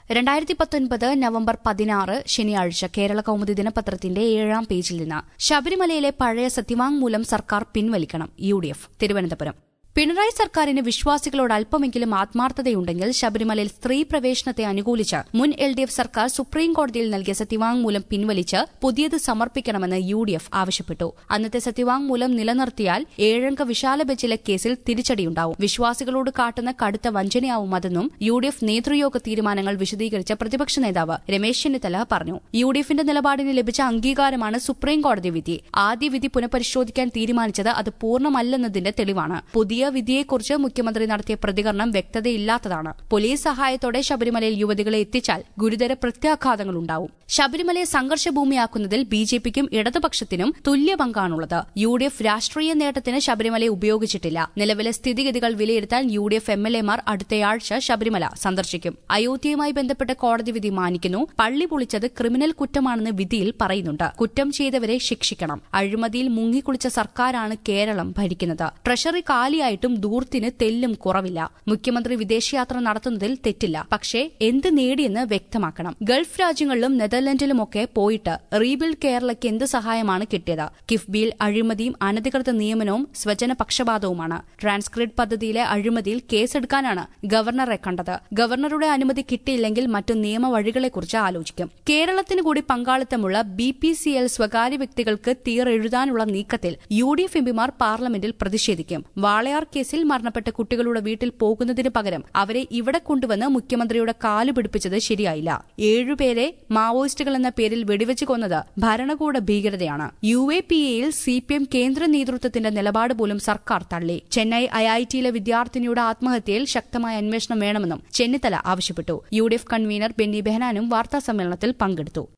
രണ്ടായിരത്തി പത്തൊൻപത് നവംബർ പതിനാറ് ശനിയാഴ്ച കേരള കൗമുദി ദിനപത്രത്തിന്റെ ഏഴാം പേജിൽ നിന്ന് ശബരിമലയിലെ പഴയ സത്യവാങ്മൂലം സർക്കാർ പിൻവലിക്കണം U D F Thiruvananthapuram Pinarayi സർക്കാരിന് വിശ്വാസികളോട് അല്പമെങ്കിലും ആത്മാർത്ഥതയുണ്ടെങ്കിൽ ശബരിമലയിൽ സ്ത്രീ പ്രവേശനത്തെ അനുകൂലിച്ച് മുൻ എൽ ഡി എഫ് സർക്കാർ സുപ്രീം കോടതിയിൽ നൽകിയ സത്യവാങ്മൂലം പിൻവലിച്ച് പുതിയത് സമർപ്പിക്കണമെന്ന് യു ഡി എഫ് ആവശ്യപ്പെട്ടു അന്നത്തെ സത്യവാങ്മൂലം നിലനിർത്തിയാൽ ഏഴംഗ വിശാല ബെഞ്ചിലെ കേസിൽ തിരിച്ചടിയുണ്ടാവും വിശ്വാസികളോട് കാട്ടുന്ന കടുത്ത വഞ്ചനയാവും അതെന്നും യു ഡി എഫ് നേതൃയോഗ തീരുമാനങ്ങൾ വിശദീകരിച്ച പ്രതിപക്ഷ നേതാവ് രമേശ് ചെന്നിത്തല പറഞ്ഞു യു ഡി എഫിന്റെ നിലപാടിന് ലഭിച്ച അംഗീകാരമാണ് സുപ്രീം കോടതി വിധി ആദ്യ വിധി പുനഃപരിശോധിക്കാൻ തീരുമാനിച്ചത് അത് പൂർണ്ണമല്ലെന്നതിന്റെ തെളിവാണ് പുതിയ വിധിയെക്കുറിച്ച് മുഖ്യമന്ത്രി നടത്തിയ പ്രതികരണം വ്യക്തതയില്ലാത്തതാണ് പോലീസ് സഹായത്തോടെ ശബരിമലയിൽ യുവതികളെ എത്തിച്ചാൽ ഗുരുതര പ്രത്യാഘാതങ്ങളുണ്ടാവും ശബരിമലയെ സംഘർഷഭൂമിയാക്കുന്നതിൽ ബി ജെ പിക്കും ഇടതുപക്ഷത്തിനും തുല്യ പങ്കാണുള്ളത് യു ഡി എഫ് രാഷ്ട്രീയ നേട്ടത്തിന് ശബരിമലയെ ഉപയോഗിച്ചിട്ടില്ല നിലവിലെ സ്ഥിതിഗതികൾ വിലയിരുത്താൻ U D F M L എമാർ അടുത്തയാഴ്ച ശബരിമല സന്ദർശിക്കും അയോധ്യയുമായി ബന്ധപ്പെട്ട കോടതി വിധി മാനിക്കുന്നു പള്ളി പൊളിച്ചത് ക്രിമിനൽ കുറ്റമാണെന്ന് വിധിയിൽ പറയുന്നുണ്ട് കുറ്റം ചെയ്തവരെ ശിക്ഷിക്കണം അഴിമതിയിൽ മുങ്ങിക്കുളിച്ച സർക്കാരാണ് കേരളം ഭരിക്കുന്നത് ട്രഷറി കാലിയായിട്ടും ദൂർത്തിന് തെല്ലും കുറവില്ല മുഖ്യമന്ത്രി വിദേശയാത്ര നടത്തുന്നതിൽ തെറ്റില്ല പക്ഷേ എന്ത് നേടിയെന്ന് വ്യക്തമാക്കണം ഗൾഫ് രാജ്യങ്ങളിലും നെതർലൻഡിലുമൊക്കെ പോയിട്ട് റീബിൽഡ് കേരളയ്ക്ക് എന്ത് സഹായമാണ് കിട്ടിയത് കിഫ്ബിയിൽ അഴിമതിയും അനധികൃത നിയമനവും സ്വജന പക്ഷപാതവുമാണ് ട്രാൻസ്ക്രിപ്റ്റ് പദ്ധതിയിലെ അഴിമതിയിൽ കേസെടുക്കാനാണ് ഗവർണറെ കണ്ടത് ഗവർണറുടെ അനുമതി കിട്ടിയില്ലെങ്കിൽ മറ്റു നിയമവഴികളെക്കുറിച്ച് ആലോചിക്കും കേരളത്തിന് കൂടി പങ്കാളിത്തമുള്ള ബി പി സി എൽ സ്വകാര്യ വ്യക്തികൾക്ക് തീറെഴുതാനുള്ള നീക്കത്തിൽ യു ഡി എഫ് എംപിമാർ പാർലമെന്റിൽ പ്രതിഷേധിക്കും വാളയാർ കേസിൽ മരണപ്പെട്ട കുട്ടികളുടെ വീട്ടിൽ പോകുന്നതിന് പകരം അവരെ ഇവിടെ കൊണ്ടുവന്ന് മുഖ്യമന്ത്രിയുടെ കാലു പിടിപ്പിച്ചത് ശരിയായില്ല ഏഴുപേരെ മാവോയിസ്റ്റുകൾ എന്ന പേരിൽ വെടിവെച്ച് കൊന്നത് ഭരണകൂട ഭീകരതയാണ് യു എ പി എയിൽ സി പി എം കേന്ദ്ര നേതൃത്വത്തിന്റെ നിലപാട് പോലും സർക്കാർ തള്ളി ചെന്നൈ ഐ ഐ ടിയിലെ വിദ്യാർത്ഥിനിയുടെ ആത്മഹത്യയിൽ ശക്തമായ അന്വേഷണം വേണമെന്നും ചെന്നിത്തല ആവശ്യപ്പെട്ടു U D F convener Benny ബെഹനാനും വാർത്താസമ്മേളനത്തിൽ പങ്കെടുത്തു